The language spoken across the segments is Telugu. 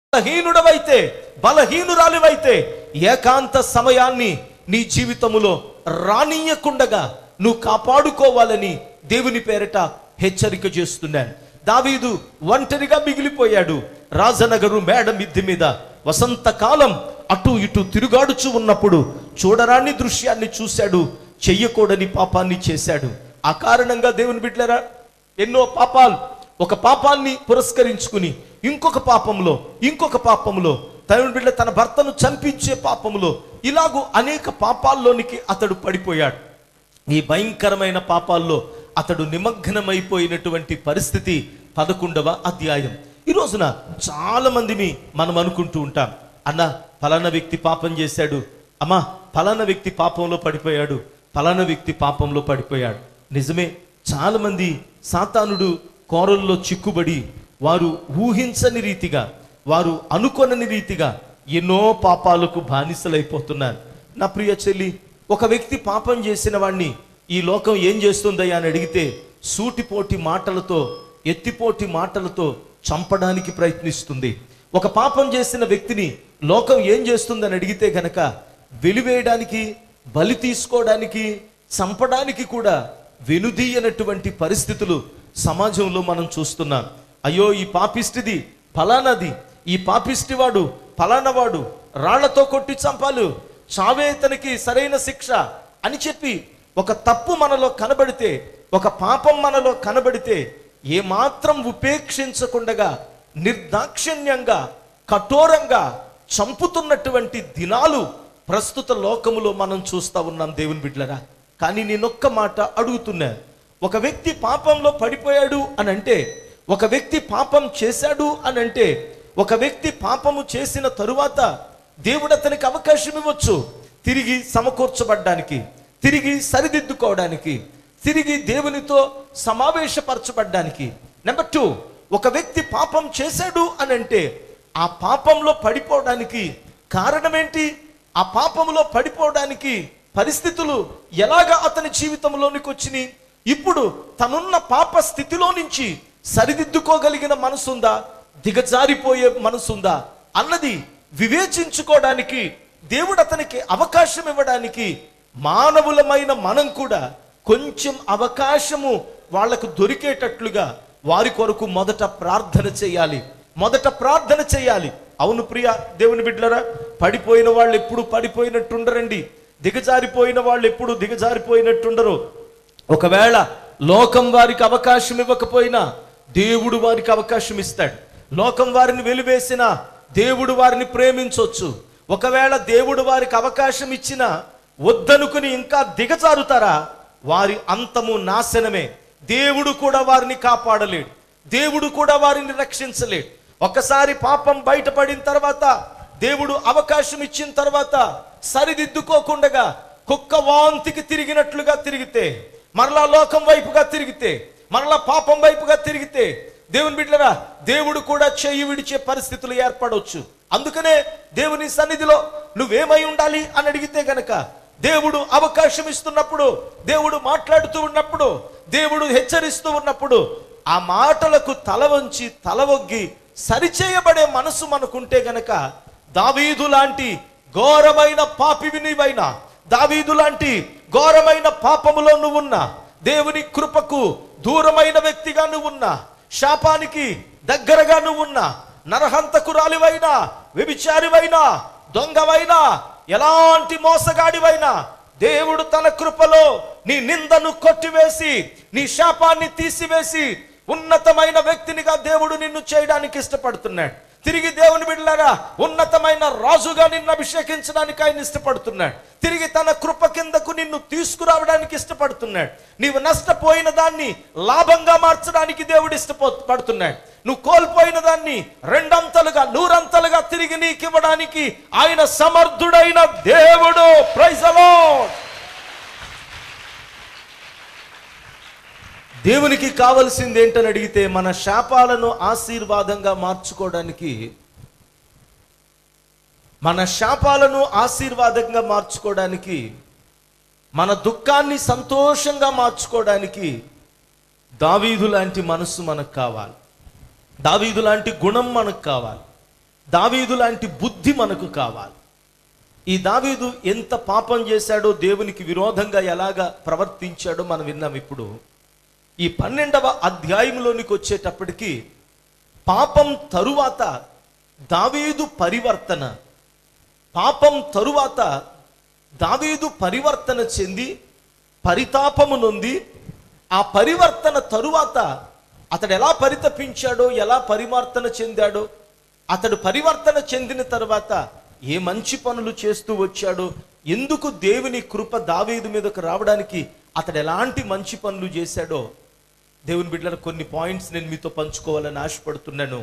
బలహీనుడవైతే బలహీనురాలివైతే ఏకాంత సమయాన్ని నీ జీవితములో రానియకుండగా నువ్వు కాపాడుకోవాలని దేవుని పేరట హెచ్చరిక చేస్తున్నాను దావీదు ఒంటరిగా మిగిలిపోయాడు రాజనగరు మేడ మిద్ది మీద వసంతకాలం అటు ఇటు తిరుగాడుచు ఉన్నప్పుడు చూడరాని దృశ్యాన్ని చూశాడు చెయ్యకూడని పాపాన్ని చేశాడు ఆ కారణంగా దేవుని బిడ్డలరా ఎన్నో పాపాలు ఒక పాపాన్ని పురస్కరించుకుని ఇంకొక పాపంలో ఇంకొక పాపంలో తన బిడ్డ తన భర్తను చంపించే పాపంలో ఇలాగూ అనేక పాపాల్లోనికి అతడు పడిపోయాడు ఈ భయంకరమైన పాపాల్లో అతడు నిమగ్నమైపోయినటువంటి పరిస్థితి పదకొండవ అధ్యాయం ఈ రోజున చాలా మందిని మనం అనుకుంటూ ఉంటాం అన్న ఫలానా వ్యక్తి పాపం చేశాడు అమ్మా ఫలానా వ్యక్తి పాపంలో పడిపోయాడు ఫలానా వ్యక్తి పాపంలో పడిపోయాడు నిజమే చాలా మంది సాతానుడు కోరల్లో చిక్కుబడి వారు ఊహించని రీతిగా వారు అనుకొనని రీతిగా ఎన్నో పాపాలకు బానిసలైపోతున్నారు నా ప్రియ చెల్లి ఒక వ్యక్తి పాపం చేసిన వాణ్ణి ఈ లోకం ఏం చేస్తుందయ్యా అని అడిగితే సూటిపోటి మాటలతో ఎత్తిపోటి మాటలతో చంపడానికి ప్రయత్నిస్తుంది ఒక పాపం చేసిన వ్యక్తిని లోకం ఏం చేస్తుందని అడిగితే గనక వెలివేయడానికి బలి తీసుకోవడానికి చంపడానికి కూడా వెనుదీయనటువంటి పరిస్థితులు సమాజంలో మనం చూస్తున్నాం అయ్యో ఈ పాపిష్టిది ఫలానాది ఈ పాపిష్టి వాడు ఫలానవాడు రాళ్లతో కొట్టి చంపాలు చావే తనకి సరైన శిక్ష అని చెప్పి ఒక తప్పు మనలో కనబడితే ఒక పాపం మనలో కనబడితే ఏమాత్రం ఉపేక్షించకుండగా నిర్దాక్షిణ్యంగా కఠోరంగా చంపుతున్నటువంటి దినాలు ప్రస్తుత లోకములో మనం చూస్తా ఉన్నాం దేవుని బిడ్డలరా కానీ నేనొక్క మాట అడుగుతున్నా ఒక వ్యక్తి పాపంలో పడిపోయాడు అని అంటే ఒక వ్యక్తి పాపం చేశాడు అని అంటే ఒక వ్యక్తి పాపము చేసిన తరువాత దేవుడు అతనికి అవకాశం ఇవ్వచ్చు తిరిగి సమకూర్చబడ్డానికి తిరిగి సరిదిద్దుకోవడానికి తిరిగి దేవునితో సమావేశపరచబడ్డానికి నెంబర్ టూ ఒక వ్యక్తి పాపం చేశాడు అని అంటే ఆ పాపంలో పడిపోవడానికి కారణమేంటి ఆ పాపంలో పడిపోవడానికి పరిస్థితులు ఎలాగా అతని జీవితంలోనికి వచ్చినాయి ఇప్పుడు తనున్న పాప స్థితిలో నుంచి సరిదిద్దుకోగలిగిన మనసుందా దిగజారిపోయే మనసుందా అన్నది వివేచించుకోవడానికి దేవుడు అతనికి అవకాశం ఇవ్వడానికి మానవులమైన మనం కూడా కొంచెం అవకాశము వాళ్లకు దొరికేటట్లుగా వారి కొరకు మొదట ప్రార్థన చేయాలి మొదట ప్రార్థన చేయాలి అవును ప్రియ దేవుని బిడ్డలరా పడిపోయిన వాళ్ళు ఎప్పుడు పడిపోయినట్టుండరండి దిగజారిపోయిన వాళ్ళు ఎప్పుడు దిగజారిపోయినట్టుండరు ఒకవేళ లోకం వారికి అవకాశం ఇవ్వకపోయినా దేవుడు వారికి అవకాశం ఇస్తాడు లోకం వారిని వెలివేసిన దేవుడు వారిని ప్రేమించవచ్చు ఒకవేళ దేవుడు వారికి అవకాశం ఇచ్చినా వద్దనుకుని ఇంకా దిగజారుతారా వారి అంతము నాశనమే దేవుడు కూడా వారిని కాపాడలేడు దేవుడు కూడా వారిని రక్షించలేడు ఒకసారి పాపం బయటపడిన తర్వాత దేవుడు అవకాశం ఇచ్చిన తర్వాత సరిదిద్దుకోకుండా కుక్క వాంతికి తిరిగినట్లుగా తిరిగితే మరలా లోకం వైపుగా తిరిగితే మరలా పాపం వైపుగా తిరిగితే దేవుని బిడ్డరా దేవుడు కూడా చెయ్యి విడిచే పరిస్థితులు ఏర్పడవచ్చు అందుకనే దేవుని సన్నిధిలో నువ్వేమై ఉండాలి అని అడిగితే గనక దేవుడు అవకాశం ఇస్తున్నప్పుడు దేవుడు మాట్లాడుతూ ఉన్నప్పుడు దేవుడు హెచ్చరిస్తూ ఉన్నప్పుడు ఆ మాటలకు తల వంచి తల ఒగ్గి సరిచేయబడే మనసు మనకుంటే గనక దావీదు లాంటి ఘోరమైన పాపివి నీవైనా దావీదు లాంటి ఘోరమైన పాపములో నువ్వున్నా దేవుని కృపకు దూరమైన వ్యక్తిగా నువ్వున్నా శాపానికి దగ్గరగా నువ్వున్నా నరహంతకురాలివైనా వ్యభిచారివైనా దొంగవైనా ఎలాంటి మోసగాడివైనా దేవుడు తన కృపలో నీ నిందను కొట్టివేసి నీ శాపాన్ని తీసివేసి ఉన్నతమైన వ్యక్తినిగా దేవుడు నిన్ను చేయడానికి ఇష్టపడుతున్నాడు తిరిగి దేవుని బిడ్డలారా ఉన్నతమైన రాజుగా నిన్ను అభిషేకించడానికి ఆయన ఇష్టపడుతున్నాడు తిరిగి తన కృప కిందకు నిన్ను తీసుకురావడానికి ఇష్టపడుతున్నాడు నీవు నష్టపోయిన దాన్ని లాభంగా మార్చడానికి దేవుడు ఇష్టపడుతున్నాడు నువ్వు కోల్పోయిన దాన్ని రెండంతలుగా నూరంతలుగా తిరిగి నీకు ఇవ్వడానికి ఆయన సమర్థుడైన దేవుడు ప్రైజలో దేవునికి కావలసింది ఏంటని అడిగితే మన శాపాలను ఆశీర్వాదంగా మార్చుకోవడానికి మన శాపాలను ఆశీర్వాదంగా మార్చుకోవడానికి మన దుఃఖాన్ని సంతోషంగా మార్చుకోవడానికి దావీదు లాంటి మనస్సు మనకు కావాలి దావీదు లాంటి గుణం మనకు కావాలి దావీదు లాంటి బుద్ధి మనకు కావాలి ఈ దావీదు ఎంత పాపం చేశాడో దేవునికి విరోధంగా ఎలాగా ప్రవర్తించాడో మనం విన్నాం ఇప్పుడు ఈ పన్నెండవ అధ్యాయంలోనికి వచ్చేటప్పటికి పాపం తరువాత దావీదు పరివర్తన పాపం తరువాత దావీదు పరివర్తన చెంది పరితాపము నొంది ఆ పరివర్తన తరువాత అతడు ఎలా పరితపించాడో ఎలా పరివర్తన చెందాడో అతడు పరివర్తన చెందిన తర్వాత ఏ మంచి పనులు చేస్తూ వచ్చాడో ఎందుకు దేవుని కృప దావీదు మీదకు రావడానికి అతడు ఎలాంటి మంచి పనులు చేశాడో దేవుని బిడ్డల కొన్ని పాయింట్స్ నేను మీతో పంచుకోవాలని ఆశపడుతున్నాను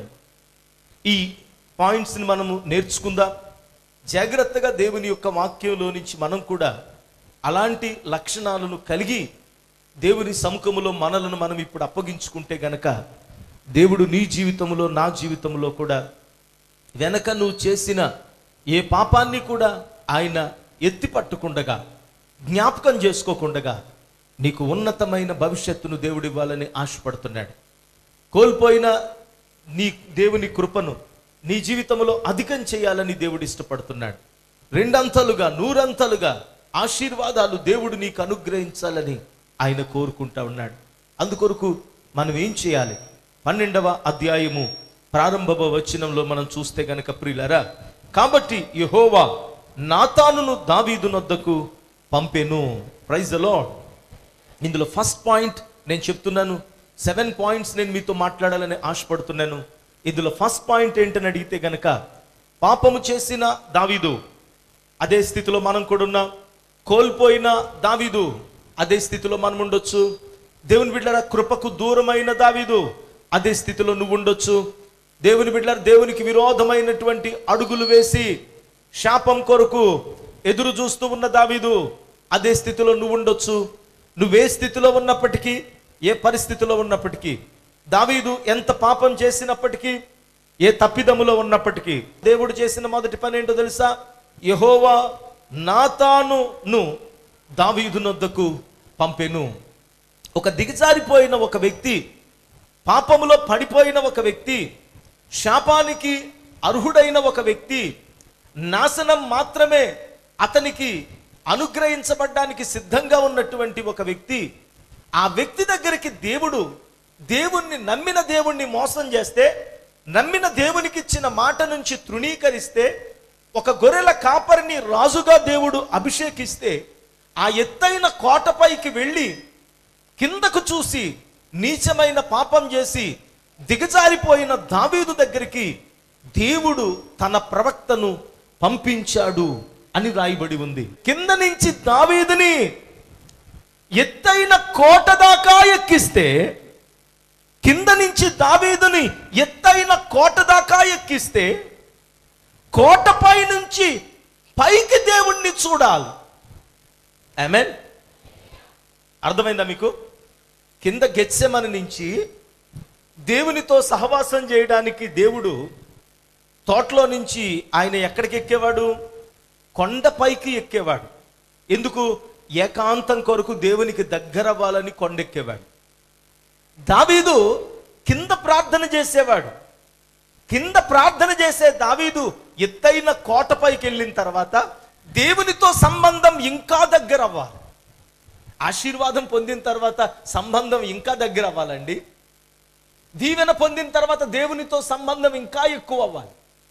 ఈ పాయింట్స్ని మనము నేర్చుకుందాం జాగ్రత్తగా దేవుని యొక్క వాక్యంలో నుంచి మనం కూడా అలాంటి లక్షణాలను కలిగి దేవుని సముఖములో మనలను మనం ఇప్పుడు అప్పగించుకుంటే గనక దేవుడు నీ జీవితంలో నా జీవితంలో కూడా వెనక నువ్వు చేసిన ఏ పాపాన్ని కూడా ఆయన ఎత్తి పట్టుకుండగా జ్ఞాపకం చేసుకోకుండగా నీకు ఉన్నతమైన భవిష్యత్తును దేవుడు ఇవ్వాలని ఆశపడుతున్నాడు కోల్పోయిన నీ దేవుని కృపను నీ జీవితంలో అధికం చేయాలని దేవుడు ఇష్టపడుతున్నాడు రెండంతలుగా నూరంతలుగా ఆశీర్వాదాలు దేవుడు నీకు అనుగ్రహించాలని ఆయన కోరుకుంటా ఉన్నాడు అందుకొరకు మనం ఏం చేయాలి పన్నెండవ అధ్యాయము ప్రారంభ వచనంలో మనం చూస్తే గనక ప్రియులరా కాబట్టి యెహోవా నాతానును దావీదునొద్దకు పంపెను ప్రైజ్ ద లార్డ్ ఇందులో ఫస్ట్ పాయింట్ నేను చెప్తున్నాను సెవెన్ పాయింట్స్ నేను మీతో మాట్లాడాలని ఆశపడుతున్నాను ఇందులో ఫస్ట్ పాయింట్ ఏంటని అడిగితే గనక పాపము చేసిన దావీదు అదే స్థితిలో మనం కూడా ఉన్నాం కోల్పోయిన దావీదు అదే స్థితిలో మనం ఉండొచ్చు దేవుని బిడ్డల కృపకు దూరమైన దావీదు అదే స్థితిలో నువ్వు ఉండొచ్చు దేవుని బిడ్డల దేవునికి విరోధమైనటువంటి అడుగులు వేసి శాపం కొరకు ఎదురు చూస్తూ ఉన్న దావీదు అదే స్థితిలో నువ్వు ఉండొచ్చు నువ్వే స్థితిలో ఉన్నప్పటికీ ఏ పరిస్థితిలో ఉన్నప్పటికీ దావీదు ఎంత పాపం చేసినప్పటికీ ఏ తప్పిదములో ఉన్నప్పటికీ దేవుడు చేసిన మొదటి పని ఏంటో తెలుసా యహోవా నాతానును దావీదునొద్దకు పంపెను ఒక దిగజారిపోయిన ఒక వ్యక్తి పాపములో పడిపోయిన ఒక వ్యక్తి శాపానికి అర్హుడైన ఒక వ్యక్తి నాశనం మాత్రమే అతనికి అనుగ్రహించబడ్డానికి సిద్ధంగా ఉన్నటువంటి ఒక వ్యక్తి ఆ వ్యక్తి దగ్గరికి దేవుడు దేవుణ్ణి నమ్మిన దేవుణ్ణి మోసం చేస్తే నమ్మిన దేవునికి ఇచ్చిన మాట నుంచి తృణీకరిస్తే ఒక గొర్రెల కాపరిని రాజుగా దేవుడు అభిషేకిస్తే ఆ ఎత్తైన కోటపైకి వెళ్ళి కిందకు చూసి నీచమైన పాపం చేసి దిగజారిపోయిన దావీదు దగ్గరికి దేవుడు తన ప్రవక్తను పంపించాడు అని రాయబడి ఉంది కింద నుంచి దావీదుని ఎత్తైన కోట దాకా ఎక్కిస్తే కింద నుంచి దావీదుని ఎత్తైన కోట దాకా ఎక్కిస్తే కోటపై నుంచి పైకి దేవుణ్ణి చూడాలి ఆమెన్ అర్థమైందా మీకు కింద గెచ్చెమని నుంచి దేవునితో సహవాసం చేయడానికి దేవుడు తోటలో నుంచి ఆయన ఎక్కడికి ఎక్కేవాడు కొండపైకి ఎక్కేవాడు ఎందుకు ఏకాంతం కొరకు దేవునికి దగ్గర అవ్వాలని కొండెక్కేవాడు దావీదు కింద ప్రార్థన చేసేవాడు కింద ప్రార్థన చేసే దావీదు ఎత్తైన కోటపైకి వెళ్ళిన తర్వాత దేవునితో సంబంధం ఇంకా దగ్గర అవ్వాలి ఆశీర్వాదం పొందిన తర్వాత సంబంధం ఇంకా దగ్గర అవ్వాలండి దీవెన పొందిన తర్వాత దేవునితో సంబంధం ఇంకా ఎక్కువ అవ్వాలి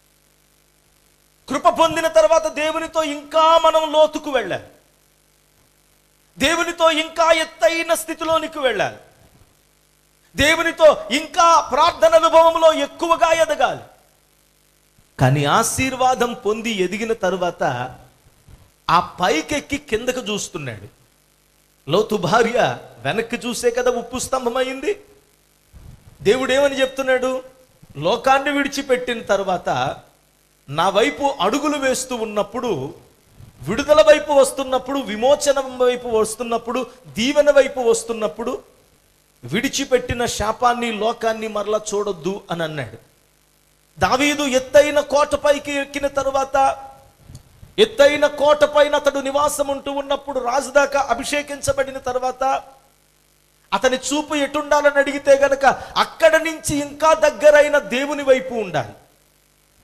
కృప పొందిన తర్వాత దేవునితో ఇంకా మనం లోతుకు వెళ్ళాలి దేవునితో ఇంకా ఎత్తైన స్థితిలోనికి వెళ్ళాలి దేవునితో ఇంకా ప్రార్థన అనుభవంలో ఎక్కువగా ఎదగాలి కానీ ఆశీర్వాదం పొంది ఎదిగిన తరువాత ఆ పైకెక్కి కిందకు చూస్తున్నాడు లోతు భార్య వెనక్కి చూసే కదా ఉప్పు స్తంభమైంది దేవుడు ఏమని చెప్తున్నాడు లోకాన్ని విడిచిపెట్టిన తర్వాత నా వైపు అడుగులు వేస్తూ ఉన్నప్పుడు విడుదల వైపు వస్తున్నప్పుడు విమోచన వైపు వస్తున్నప్పుడు దీవెన వైపు వస్తున్నప్పుడు విడిచిపెట్టిన శాపాన్ని లోకాన్ని మరలా చూడొద్దు అని అన్నాడు దావీదు ఎత్తైన కోటపైకి ఎక్కిన తరువాత ఎత్తైన కోట పైన అతడు నివాసం ఉంటూ ఉన్నప్పుడు రాజు దాకా అభిషేకించబడిన తర్వాత అతని చూపు ఎటుండాలని అడిగితే గనక అక్కడ నుంచి ఇంకా దగ్గరైన దేవుని వైపు ఉండాలి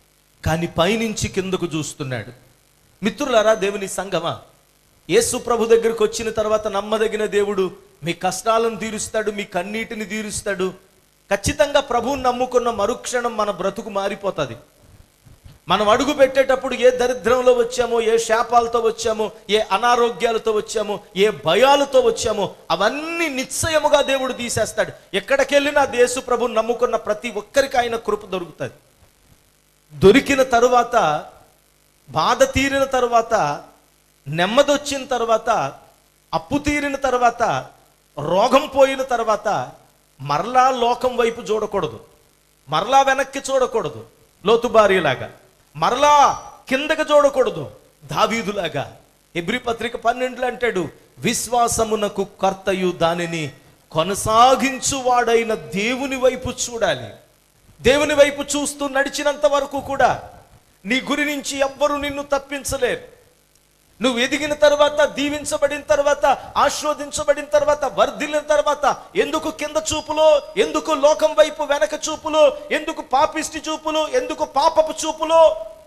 కానీ పైనుంచి కిందకు చూస్తున్నాడు మిత్రులారా దేవుని సంగమా యేసు ప్రభు దగ్గరికి వచ్చిన తర్వాత నమ్మదగిన దేవుడు మీ కష్టాలను తీరుస్తాడు మీ కన్నీటిని తీరుస్తాడు ఖచ్చితంగా ప్రభువుని నమ్ముకున్న మరుక్షణం మన బ్రతుకు మారిపోతుంది మనం అడుగు పెట్టేటప్పుడు ఏ దరిద్రంలో వచ్చామో ఏ శాపాలతో వచ్చామో ఏ అనారోగ్యాలతో వచ్చామో ఏ భయాలతో వచ్చామో అవన్నీ నిశ్చయముగా దేవుడు తీసేస్తాడు ఎక్కడికెళ్ళినా దేశు ప్రభు నమ్ముకున్న ప్రతి ఒక్కరికి ఆయన కృప దొరుకుతుంది దొరికిన తరువాత బాధ తీరిన తరువాత నెమ్మదొచ్చిన తర్వాత అప్పు తీరిన తర్వాత రోగం పోయిన తర్వాత మరలా లోకం వైపు చూడకూడదు మరలా వెనక్కి చూడకూడదు లోతుబారిలాగా మరలా కిందకి చూడకూడదు దావీదులాగా ఎబ్రి పత్రిక పన్నెండులో అంటాడు విశ్వాసమునకు కర్తయు దానిని కొనసాగించువాడైన దేవుని వైపు చూడాలి దేవుని వైపు చూస్తూ నడిచినంత వరకు కూడా నీ గురి నుంచి ఎవ్వరు నిన్ను తప్పించలేరు నువ్వు ఎదిగిన తర్వాత దీవించబడిన తర్వాత ఆస్వాదించబడిన తర్వాత వర్ధిల్లిన తర్వాత ఎందుకు కింద చూపులో ఎందుకు లోకం వైపు వెనక చూపులో ఎందుకు పాపిష్టి చూపులో ఎందుకు పాపపు చూపులో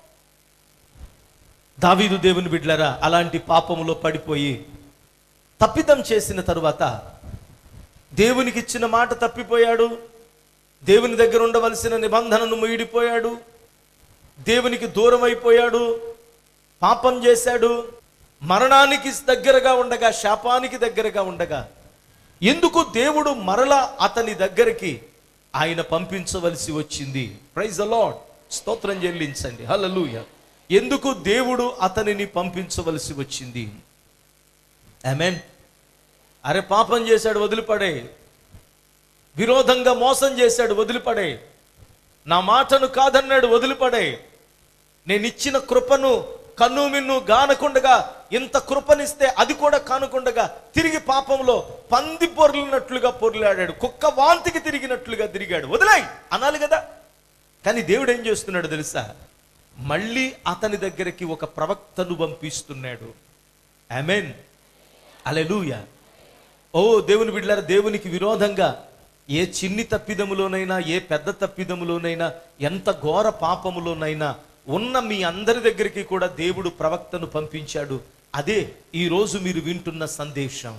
దావీదు దేవుని బిడ్లరా అలాంటి పాపములో పడిపోయి తప్పిదం చేసిన తరువాత దేవునికి ఇచ్చిన మాట తప్పిపోయాడు దేవుని దగ్గర ఉండవలసిన నిబంధనను మీడిపోయాడు దేవునికి దూరం అయిపోయాడు పాపం చేశాడు మరణానికి దగ్గరగా ఉండగా శాపానికి దగ్గరగా ఉండగా ఎందుకు దేవుడు మరలా అతని దగ్గరికి ఆయన పంపించవలసి వచ్చింది ప్రైజ్ అలాడ్ స్తోత్రం చెల్లించండి హల్లెలూయా ఎందుకు దేవుడు అతనిని పంపించవలసి వచ్చింది ఆమెన్ అరే పాపం చేశాడు వదిలిపడే విరోధంగా మోసం చేశాడు వదిలిపడే నా మాటను కాదన్నాడు వదిలిపడే నేను ఇచ్చిన కృపను కన్ను మిన్ను గానకుండగా ఇంత కృపనిస్తే అది కూడా కానుకుండగా తిరిగి పాపంలో పంది పొర్లినట్లుగా పొర్లాడాడు కుక్క వాంతికి తిరిగినట్లుగా తిరిగాడు వదిలాయి అనాలి కదా కానీ దేవుడు ఏం చేస్తున్నాడు తెలుసా మళ్ళీ అతని దగ్గరికి ఒక ప్రవక్తను పంపిస్తున్నాడు ఆమెన్ అలెలుయా ఓ దేవుని బిడ్డలారా దేవునికి విరోధంగా ఏ చిన్ని తప్పిదములోనైనా ఏ పెద్ద తప్పిదములోనైనా ఎంత ఘోర పాపములోనైనా ఉన్న మీ అందరి దగ్గరికి కూడా దేవుడు ప్రవక్తను పంపించాడు అదే ఈ రోజు మీరు వింటున్న సందేశం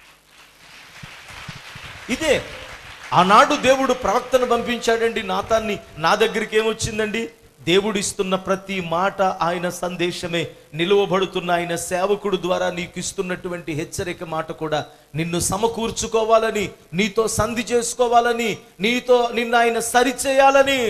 ఇదే ఆనాడు దేవుడు ప్రవక్తను పంపించాడండి నాతాన్ని నా దగ్గరికి ఏమొచ్చిందండి దేవుడు ఇస్తున్న ప్రతి మాట ఆయన సందేశమే నిలువబడుతున్న ఆయన సేవకుడు ద్వారా నీకు ఇస్తున్నటువంటి హెచ్చరిక మాట కూడా నిన్ను సమకూర్చుకోవాలని నీతో సంధి చేసుకోవాలని నీతో నిన్ను ఆయన సరిచేయాలని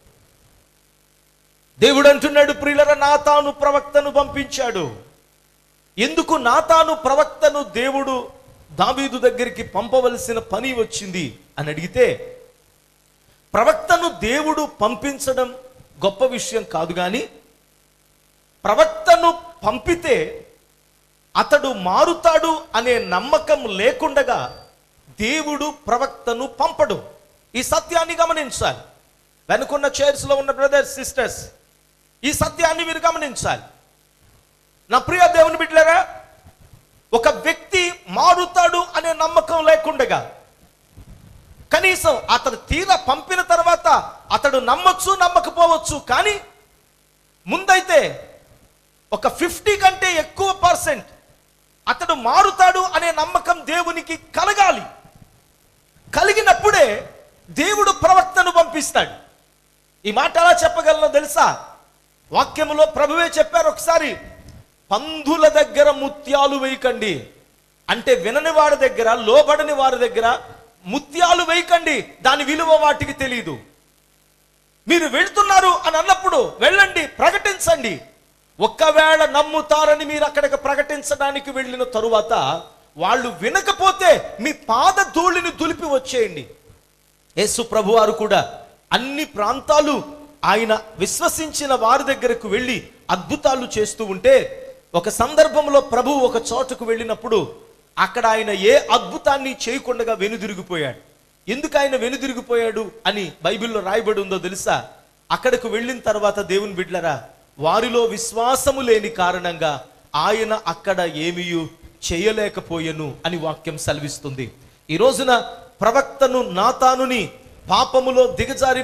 దేవుడు అంటున్నాడు ప్రియులర నా తాను ప్రవక్తను పంపించాడు ఎందుకు నా తాను ప్రవక్తను దేవుడు దావీదు దగ్గరికి పంపవలసిన పని వచ్చింది అని అడిగితే ప్రవక్తను దేవుడు పంపించడం గొప్ప విషయం కాదు కానీ ప్రవక్తను పంపితే అతడు మారుతాడు అనే నమ్మకం లేకుండగా దేవుడు ప్రవక్తను పంపడు ఈ సత్యాన్ని గమనించాలి వెనుకున్న చైర్స్లో ఉన్న బ్రదర్స్ సిస్టర్స్ ఈ సత్యాన్ని మీరు గమనించాలి నా ప్రియ దేవుని బిడ్డలారా ఒక వ్యక్తి మారుతాడు అనే నమ్మకం లేకుండగా కనీసం అతడు తీర పంపిన తర్వాత అతడు నమ్మొచ్చు నమ్మకపోవచ్చు కానీ ముందైతే ఒక ఫిఫ్టీ కంటే ఎక్కువ పర్సెంట్ అతడు మారుతాడు అనే నమ్మకం దేవునికి కలగాలి కలిగినప్పుడే దేవుడు ప్రవక్తను పంపిస్తాడు ఈ మాట ఎలా చెప్పగలనో తెలుసా వాక్యములో ప్రభువే చెప్పారు ఒకసారి పందుల దగ్గర ముత్యాలు వేయకండి అంటే వినని వారి దగ్గర లోబడని వారి దగ్గర ముత్యాలు వేయకండి దాని విలువ వాటికి తెలియదు మీరు వెళ్తున్నారు అని అన్నప్పుడు వెళ్ళండి ప్రకటించండి ఒక్కవేళ నమ్ముతారని మీరు అక్కడికి ప్రకటించడానికి వెళ్ళిన తరువాత వాళ్ళు వినకపోతే మీ పాద ధూళిని దులిపి వచ్చేయండి యేసు ప్రభువారు కూడా అన్ని ప్రాంతాలు ఆయన విశ్వసించిన వారి దగ్గరకు వెళ్ళి అద్భుతాలు చేస్తూ ఉంటే ఒక సందర్భంలో ప్రభు ఒక చోటుకు వెళ్ళినప్పుడు అక్కడ ఆయన ఏ అద్భుతాన్ని చేయకుండా వెనుదిరిగిపోయాడు ఎందుకు ఆయన వెనుదిరిగిపోయాడు అని బైబిల్లో రాయబడి ఉందో తెలుసా అక్కడకు వెళ్ళిన తర్వాత దేవుని బిడ్లరా వారిలో విశ్వాసము లేని కారణంగా ఆయన అక్కడ ఏమీయు చేయలేకపోయెను అని వాక్యం సెలవిస్తుంది ఈ రోజున ప్రవక్తను నాతానుని పాపములో దిగజారిన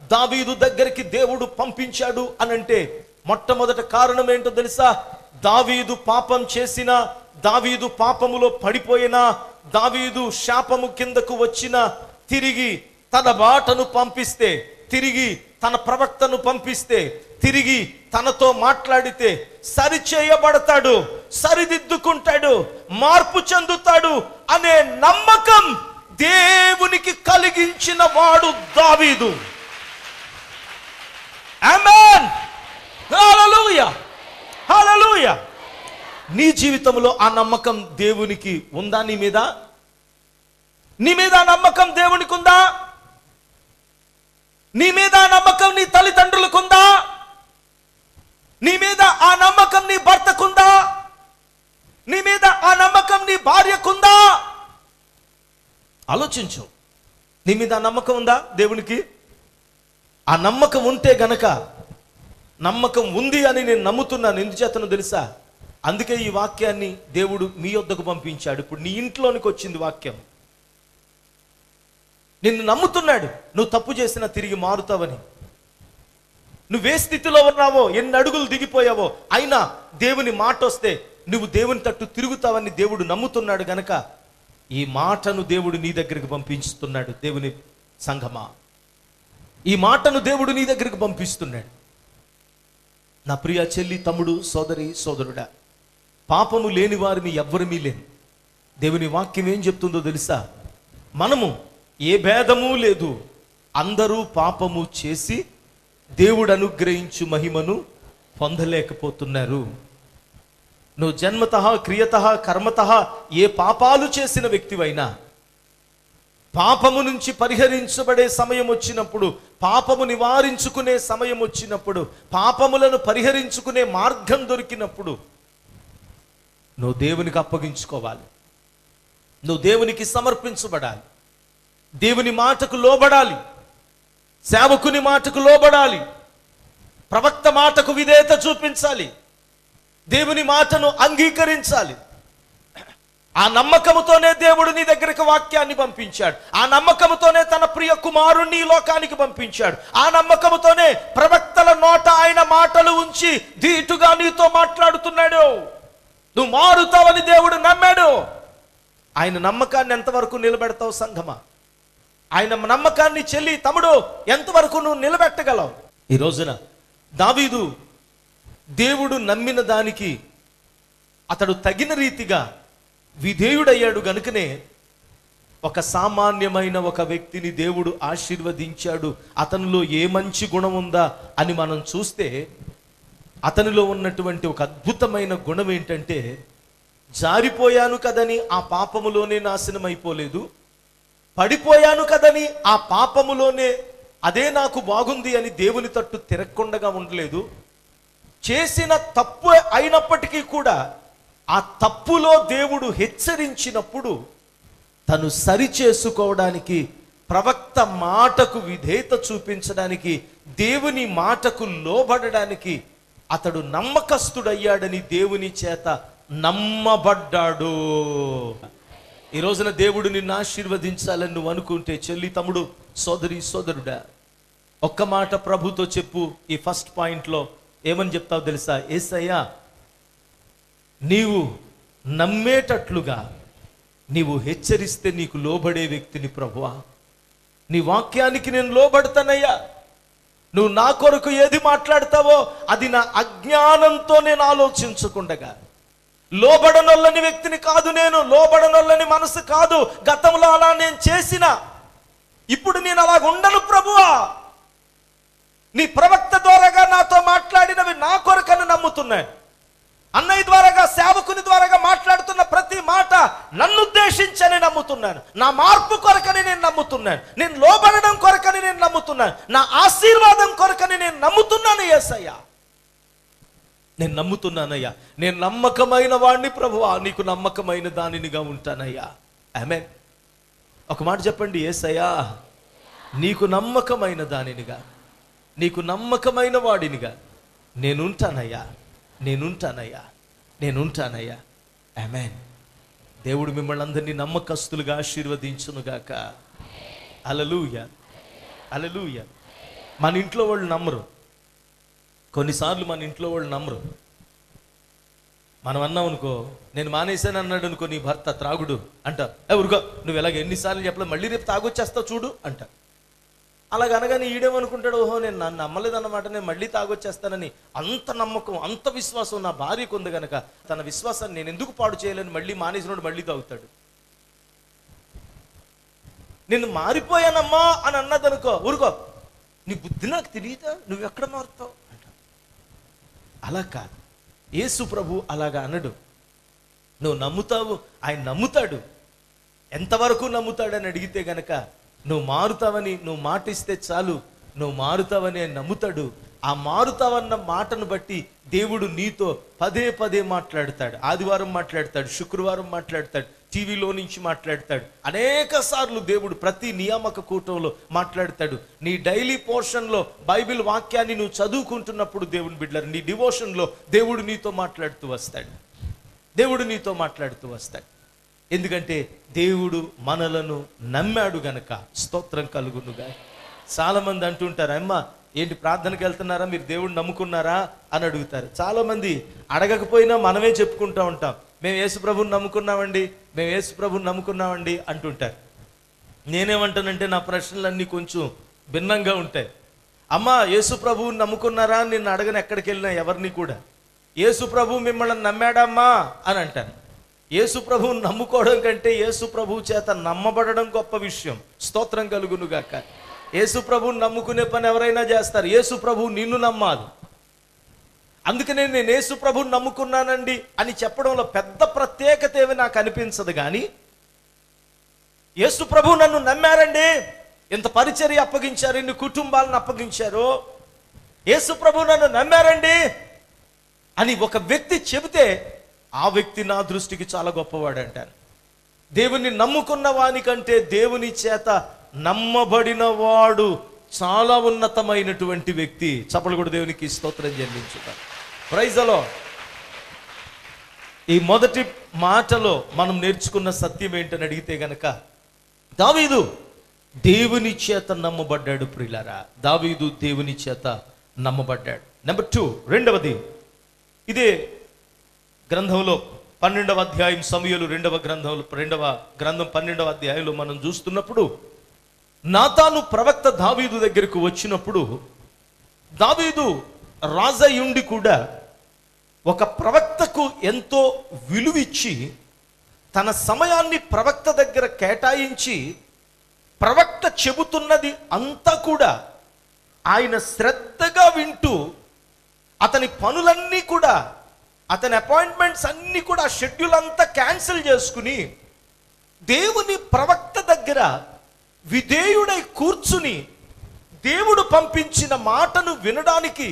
దావీదు దగ్గరికి దేవుడు పంపించాడు అనంటే మొట్టమొదట కారణం ఏంటో తెలుసా దావీదు పాపం చేసిన దావీదు పాపములో పడిపోయినా దావీదు శాపము కిందకు వచ్చిన తిరిగి తన బాటను పంపిస్తే తిరిగి తన ప్రవక్తను పంపిస్తే తిరిగి తనతో మాట్లాడితే సరిచేయబడతాడు సరిదిద్దుకుంటాడు మార్పు చెందుతాడు అనే నమ్మకం దేవునికి కలిగించిన వాడు దావీదు ఆమేన్ హల్లెలూయా హల్లెలూయా నీ జీవితంలో ఆ నమ్మకం దేవునికి ఉందా నీ మీద నీ మీద ఆ నమ్మకం దేవునికి ఉందా నీ మీద ఆ నమ్మకం నీ తల్లిదండ్రులకు ఉందా నీ మీద ఆ నమ్మకం నీ భర్తకుందా నీ మీద ఆ నమ్మకం నీ భార్యకుందా ఆలోచించు నీ మీద ఆ నమ్మకం ఉందా దేవునికి ఆ నమ్మకం ఉంటే గనక నమ్మకం ఉంది అని నేను నమ్ముతున్నాను ఎందుచేతనో తెలుసా అందుకే ఈ వాక్యాన్ని దేవుడు మీ వద్దకు పంపించాడు ఇప్పుడు నీ ఇంట్లోనికి వచ్చింది వాక్యం నిన్ను నమ్ముతున్నాడు నువ్వు తప్పు చేసినా తిరిగి మారుతావని నువ్వే స్థితిలో ఉన్నావో ఎన్ని అడుగులు దిగిపోయావో అయినా దేవుని మాట వస్తే నువ్వు దేవుని తట్టు తిరుగుతావని దేవుడు నమ్ముతున్నాడు గనక ఈ మాటను దేవుడు నీ దగ్గరికి పంపిస్తున్నాడు దేవుని సంఘమా ఈ మాటను దేవుడు నీ దగ్గరికి పంపిస్తున్నాడు నా ప్రియ చెల్లి తమ్ముడు సోదరి సోదరుడా పాపము లేని వారిని ఎవ్వరిమీ లేని దేవుని వాక్యం ఏం చెప్తుందో తెలుసా మనము ఏ భేదము లేదు అందరూ పాపము చేసి దేవుడు అనుగ్రహించు మహిమను పొందలేకపోతున్నారు నువ్వు జన్మత క్రియత కర్మత ఏ పాపాలు చేసిన వ్యక్తివైనా పాపము నుంచి పరిహరించబడే సమయం వచ్చినప్పుడు పాపము నివారించుకునే సమయం వచ్చినప్పుడు పాపములను పరిహరించుకునే మార్గం దొరికినప్పుడు నువ్వు దేవునికి అప్పగించుకోవాలి నువ్వు దేవునికి సమర్పించబడాలి దేవుని మాటకు లోబడాలి సేవకుని మాటకు లోబడాలి ప్రవక్త మాటకు విధేయత చూపించాలి దేవుని మాటను అంగీకరించాలి ఆ నమ్మకముతోనే దేవుడు నీ దగ్గరికి వాక్యాన్ని పంపించాడు ఆ నమ్మకముతోనే తన ప్రియ కుమారుణ్ణి ఈ లోకానికి పంపించాడు ఆ నమ్మకముతోనే ప్రవక్తల నోట ఆయన మాటలు ఉంచి ధీటుగా నీతో మాట్లాడుతున్నాడు నువ్వు మారుతావని దేవుడు నమ్మాడు ఆయన నమ్మకాన్ని ఎంతవరకు నిలబెడతావు సంఘమా ఆయన నమ్మకాన్ని చెల్లి తమ్ముడు ఎంతవరకు నువ్వు నిలబెట్టగలవు ఈ రోజున దావీదు దేవుడు నమ్మిన దానికి అతడు తగిన రీతిగా విధేయుడయ్యాడు గనుకనే ఒక సామాన్యమైన ఒక వ్యక్తిని దేవుడు ఆశీర్వదించాడు అతనిలో ఏ మంచి గుణం ఉందా అని మనం చూస్తే అతనిలో ఉన్నటువంటి ఒక అద్భుతమైన గుణం ఏంటంటే జారిపోయాను కదని ఆ పాపములోనే నాశనం అయిపోలేదు పడిపోయాను కదని ఆ పాపములోనే అదే నాకు బాగుంది అని దేవుని తట్టు తిరగకుండగా ఉండలేదు చేసిన తప్పు అయినప్పటికీ కూడా ఆ తప్పులో దేవుడు హెచ్చరించినప్పుడు తను సరి చేసుకోవడానికి ప్రవక్త మాటకు విధేయత చూపించడానికి దేవుని మాటకు లోబడడానికి అతడు నమ్మకస్తుడయ్యాడని దేవుని చేత నమ్మబడ్డాడు ఈ రోజున దేవుడు నిన్ను ఆశీర్వదించాలని నువ్వు అనుకుంటే చెల్లి తమ్ముడు సోదరి సోదరుడా ఒక్క మాట ప్రభుతో చెప్పు ఈ ఫస్ట్ పాయింట్లో ఏమని చెప్తావు తెలుసా ఏసయ్యా నీవు నమ్మేటట్లుగా నీవు హెచ్చరిస్తే నీకు లోబడే వ్యక్తిని ప్రభువా నీ వాక్యానికి నేను లోబడతానయ్యా నువ్వు నా కొరకు ఏది మాట్లాడతావో అది నా అజ్ఞానంతో నేను ఆలోచించకుండగా లోబడనొల్లని వ్యక్తిని కాదు నేను లోబడనొల్లని మనసు కాదు గతంలో అలా నేను చేసిన ఇప్పుడు నేను అలాగ ఉండను ప్రభువా నీ ప్రవక్త ద్వారాగా నాతో మాట్లాడినవి నా కొరకని నమ్ముతున్నాను అన్నయ్య ద్వారాగా సేవకుని ద్వారాగా మాట్లాడుతున్న ప్రతి మాట నన్ను ఉద్దేశించని నమ్ముతున్నాను నా మార్పు కొరకని నేను నమ్ముతున్నాను నేను లోబడడం కొరకని నేను నమ్ముతున్నాను నా ఆశీర్వాదం కొరకని నేను నమ్ముతున్నాను యేసయ్యా నేను నమ్ముతున్నానయ్యా నేను నమ్మకమైన వాడిని ప్రభువా నీకు నమ్మకమైన దానినిగా ఉంటానయ్యా ఆమె ఒక మాట చెప్పండి ఏసయ్యా నీకు నమ్మకమైన దానినిగా నీకు నమ్మకమైన వాడినిగా నేనుంటానయ్యా నేనుంటానయ్యా నేనుంటానయ్యా ఆమెన్ దేవుడు మిమ్మల్ని అందరినీ నమ్మకస్తులుగా ఆశీర్వదించునుగాక అలలుయ అలలుయ మన ఇంట్లో వాళ్ళు నమ్మరు కొన్నిసార్లు మన ఇంట్లో వాళ్ళు నమ్మరు మనం అన్నాం అనుకో నేను మానేశాను అన్నాడు అనుకో నీ భర్త త్రాగుడు అంట "ఏ, ఊరుకో నువ్వు ఇలాగ ఎన్నిసార్లు చెప్పలేదు మళ్ళీ రేపు తాగొచ్చేస్తావు చూడు అంట అలాగ అనగానే ఈడేమనుకుంటాడు ఓహో నేను నన్ను నమ్మలేదన్నమాట నేను మళ్ళీ తాగొచ్చేస్తానని అంత నమ్మకం అంత విశ్వాసం నా భార్యకు ఉంది గనక తన విశ్వాసాన్ని నేను ఎందుకు పాడు చేయలేని మళ్ళీ మానేసినోడు మళ్ళీ తాగుతాడు నేను మారిపోయానమ్మా అని అన్నదనుకో ఊరుకో నీ బుద్ధి నాకు తెలియదా నువ్వు ఎక్కడ మారుతావు అంట అలా కాదు యేసు ప్రభు అలాగా అనడు నువ్వు నమ్ముతావు ఆయన నమ్ముతాడు ఎంతవరకు నమ్ముతాడని అడిగితే గనక నువ్వు మారుతావని నువ్వు మాట ఇస్తే చాలు నువ్వు మారుతావని ఆయన నమ్ముతాడు ఆ మారుతావన్న మాటను బట్టి దేవుడు నీతో పదే పదే మాట్లాడతాడు ఆదివారం మాట్లాడతాడు శుక్రవారం మాట్లాడతాడు టీవీలో నుంచి మాట్లాడతాడు అనేక సార్లు దేవుడు ప్రతి నియామక కూటంలో మాట్లాడతాడు నీ డైలీ పోర్షన్లో బైబిల్ వాక్యాన్ని నువ్వు చదువుకుంటున్నప్పుడు దేవుని బిడ్డలు నీ డివోషన్లో దేవుడు నీతో మాట్లాడుతూ వస్తాడు దేవుడు నీతో మాట్లాడుతూ వస్తాడు ఎందుకంటే దేవుడు మనలను నమ్మాడు గనక స్తోత్రం కలుగునుగా చాలా మంది అంటుంటారు అమ్మ ఏంటి ప్రార్థనకి వెళ్తున్నారా మీరు దేవుడు నమ్ముకున్నారా అని అడుగుతారు చాలా మంది అడగకపోయినా మనమే చెప్పుకుంటూ ఉంటాం మేము యేసు ప్రభుని నమ్ముకున్నామండి మేము యేసు ప్రభుని నమ్ముకున్నామండి అంటుంటారు నేనేమంటానంటే నా ప్రశ్నలన్నీ కొంచెం భిన్నంగా ఉంటాయి అమ్మా యేసు ప్రభువుని నమ్ముకున్నారా అని నిన్ను అడగను ఎక్కడికి వెళ్ళినా ఎవరిని కూడా యేసు ప్రభు మిమ్మల్ని నమ్మాడమ్మా అని అంటాను యేసు ప్రభువుని నమ్ముకోవడం కంటే యేసు ప్రభువు చేత నమ్మబడడం గొప్ప విషయం స్తోత్రం కలుగునుగాక యేసు ప్రభువుని నమ్ముకునే పని ఎవరైనా చేస్తారు యేసు ప్రభువు నిన్ను నమ్మాలి అందుకనే నేను యేసు ప్రభువుని నమ్ముకున్నానండి అని చెప్పడంలో పెద్ద ప్రత్యేకత ఏమి నాకు అనిపించదు కానీ యేసు ప్రభు నన్ను నమ్మారండి ఇంత పరిచర్య అప్పగించారు ఇన్ని కుటుంబాలను అప్పగించారు యేసు ప్రభు నన్ను నమ్మారండి అని ఒక వ్యక్తి చెబితే ఆ వ్యక్తి నా దృష్టికి చాలా గొప్పవాడు అంటాను దేవుని నమ్ముకున్న వానికంటే దేవుని చేత నమ్మబడిన వాడు చాలా ఉన్నతమైనటువంటి వ్యక్తి చప్పలు కూడా దేవునికి స్తోత్రం చెల్లించుతాం ప్రైజలో ఈ మొదటి మాటలో మనం నేర్చుకున్న సత్యం ఏంటని అడిగితే గనక దావీదు దేవుని చేత నమ్మబడ్డాడు ప్రియులారా దావీదు దేవుని చేత నమ్మబడ్డాడు నెంబర్ టూ రెండవది ఇదే గ్రంథంలో పన్నెండవ అధ్యాయం సమయలు రెండవ గ్రంథంలో రెండవ గ్రంథం పన్నెండవ అధ్యాయంలో మనం చూస్తున్నప్పుడు నాతాను ప్రవక్త దావీదు దగ్గరకు వచ్చినప్పుడు దావీదు రాజయుండి కూడా ఒక ప్రవక్తకు ఎంతో విలువిచ్చి తన సమయాన్ని ప్రవక్త దగ్గర కేటాయించి ప్రవక్త చెబుతున్నది అంతా కూడా ఆయన శ్రద్ధగా వింటూ అతని పనులన్నీ కూడా అతని అపాయింట్మెంట్స్ అన్నీ కూడా షెడ్యూల్ అంతా క్యాన్సిల్ చేసుకుని దేవుని ప్రవక్త దగ్గర విధేయుడై కూర్చుని దేవుడు పంపించిన మాటను వినడానికి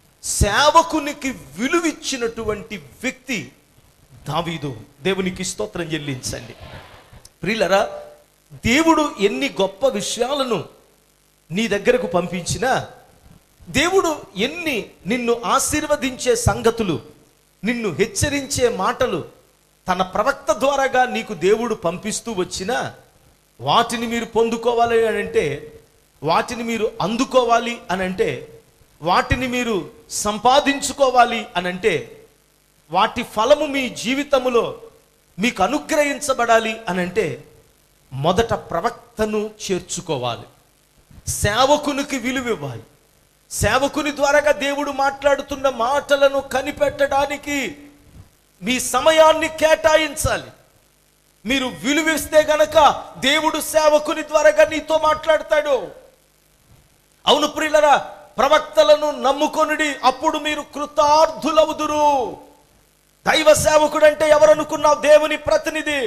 సేవకునికి విలువిచ్చినటువంటి వ్యక్తి దావీదు దేవునికి స్తోత్రం చెల్లించండి ప్రియులరా దేవుడు ఎన్ని గొప్ప విషయాలను నీ దగ్గరకు పంపించినా దేవుడు ఎన్ని నిన్ను ఆశీర్వదించే సంగతులు నిన్ను హెచ్చరించే మాటలు తన ప్రవక్త ద్వారాగా నీకు దేవుడు పంపిస్తూ వచ్చినా వాటిని మీరు పొందుకోవాలి అని అంటే వాటిని మీరు అందుకోవాలి అని అంటే వాటిని మీరు సంపాదించుకోవాలి అని అంటే వాటి ఫలము మీ జీవితములో మీకు అనుగ్రహించబడాలి అని అంటే మొదట ప్రవక్తను చేర్చుకోవాలి సేవకునికి విలువ ఇవ్వాలి సేవకుని ద్వారాగా దేవుడు మాట్లాడుతున్న మాటలను కనిపెట్టడానికి మీ సమయాన్ని కేటాయించాలి మీరు విలువిస్తే గనక దేవుడు సేవకుని ద్వారాగా నీతో మాట్లాడతాడు అవును ప్రియులరా ప్రవక్తలను నమ్ముకొనుడి అప్పుడు మీరు కృతార్థులవుదురు దైవ సేవకుడు అంటే ఎవరనుకున్నావు దేవుని ప్రతినిధి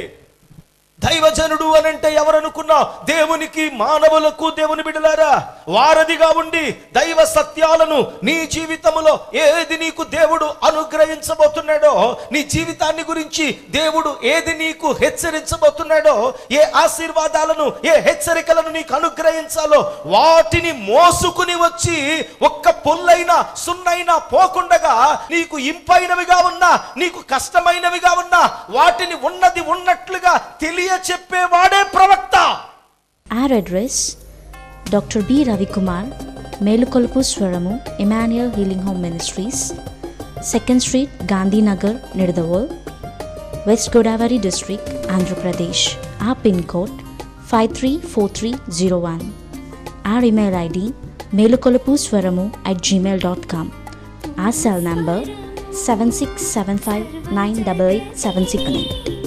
దైవజనుడు అని అంటే ఎవరనుకున్నావు దేవునికి మానవులకు దేవుని బిడలారా వారధిగా ఉండి దైవ సత్యాలను నీ జీవితములో ఏది నీకు దేవుడు అనుగ్రహించబోతున్నాడో నీ జీవితాన్ని గురించి దేవుడు ఏది నీకు హెచ్చరించబోతున్నాడో ఏ ఆశీర్వాదాలను ఏ హెచ్చరికలను నీకు అనుగ్రహించాలో వాటిని మోసుకుని వచ్చి ఒక్క పొల్లైనా సున్నైనా పోకుండగా నీకు ఇంపైనవిగా ఉన్నా నీకు కష్టమైనవిగా ఉన్నా వాటిని ఉన్నది ఉన్నట్లుగా తెలియ చెప్పేవాడే ప్రవక్త Our address Dr. B. Ravi Kumar, మేలుకొలుపు స్వరము Emmanuel healing home ministries second street Gandhinagar Nidadavole west Godavari district Andhra Pradesh ఆ pin code five three four three zero one our email ID మేలుకొలుపు స్వరము at gmail.com our cell number 7675988769